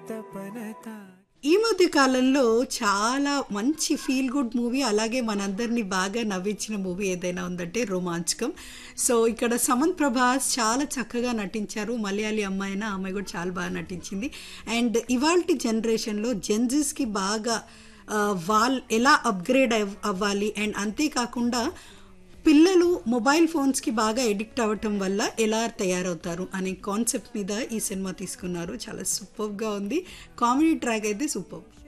తపనతా ఈ మధ్య కాలంలో చాలా మంచి ఫీల్ గుడ్ మూవీ అలాగే మనందరినీ బాగా నవ్వించిన మూవీ ఏదైనా ఉందంటే రోమాంచకం సో ఇక్కడ సమంత్ ప్రభాస్ చాలా చక్కగా నటించారు మలయాళీ అమ్మాయిన అమ్మాయి కూడా చాలా బాగా నటించింది అండ్ ఇవాళ జనరేషన్లో జెన్జీస్కి బాగా ఆ, వాళ్ళ ఎలా అప్గ్రేడ్ అవ్- అవ్వాలి అండ్ అంతేకాకుండా పిల్లలు మొబైల్ ఫోన్స్కి బాగా ఎడిక్ట్ అవ్వటం వల్ల ఎలా తయారవుతారు అనే కాన్సెప్ట్ మీద ఈ సినిమా తీసుకున్నారు చాలా సూపర్గా ఉంది కామెడీ ట్రాక్ అయితే సూపర్